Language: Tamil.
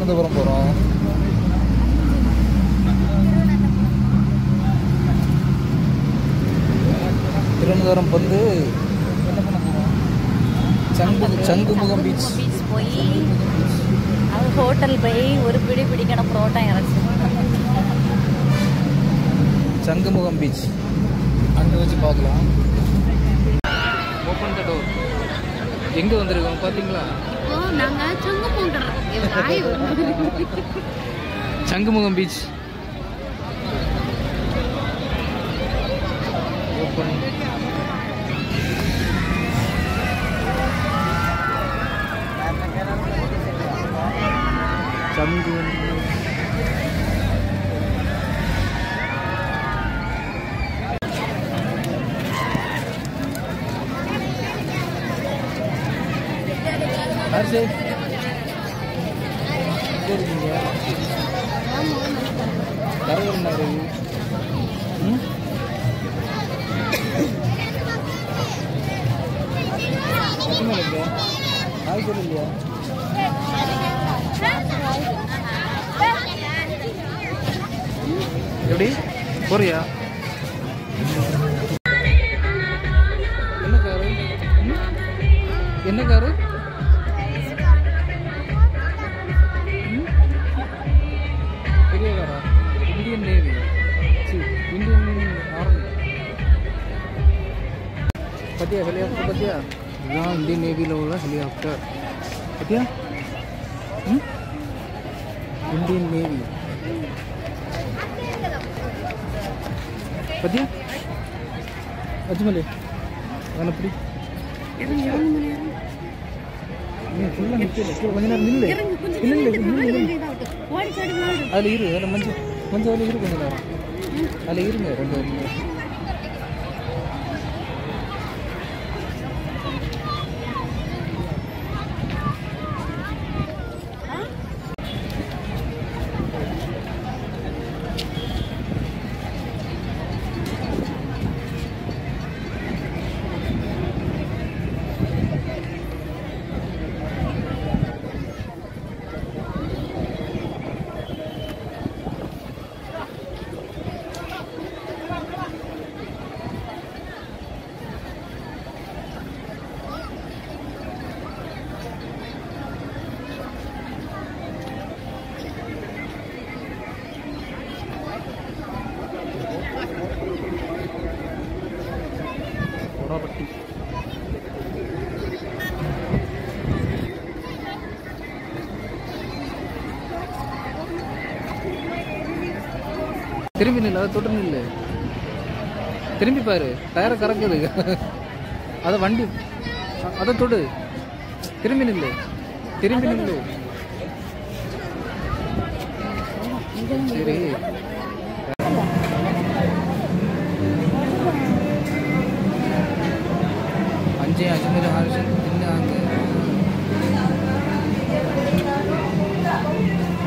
திருவனந்தபுரம் போகிறோம் திருவனந்தபுரம் வந்து என்ன பண்ண போகிறோம் சங்கு சங்குமுகம் பீச் பீச் போய் அது ஹோட்டல் போய் ஒரு பிடி பிடிக்கணும் புரோட்டா இறச்சி சங்குமுகம் பீச் அங்கே வச்சு பார்க்கலாம் ஓப்பன் த டோர் எங்கே வந்திருக்கோம் பார்த்தீங்களா இப்போ நாங்கள் சொங்க போட்டுறோம் சங்குமுகம் பீச் ஓப்பன் சங்கு ஹர்ஷே எங்கே இருக்கீங்க கரகர் நகர் ம் எத்தனை இருக்கு ஹாய் சொல்லுங்க எப்படி போறியா என்ன காரு ம்? என்ன காரு ம்? பெரிய காரா இந்தியன் நேவி சி இந்தியன் ஆர்மி பத்தியா ஹெலிகாப்டர் பத்தியா இதுதான் இந்தியன் நேவியில் உள்ள ஹெலிகாப்டர் பத்தியா ம் இந்தியன் நேவி பத்தியா அஜ்மலே அவனை பிடி ஃபுல்லாக நிற்கல கொஞ்ச நேரம் நில்லு இல்லை இல்லை நில்லு நில்லு அதில் இரு அதில் மஞ்சள் மஞ்சள் அதில் இரு கொஞ்ச நேரம் அதில் இருங்க ரெண்டு பேரும் கொடாப்பட்டி திரும்பி நில்லு அதை தொட்டு நில்லு திரும்பி பாரு டயரை கறக்குது அதை வண்டி அ- அதை தொடு திரும்பி நில்லு திரும்பி நில்லு சரி அஞ்சு அஜ்மீர் ஹாரிசன் தின்னாங்க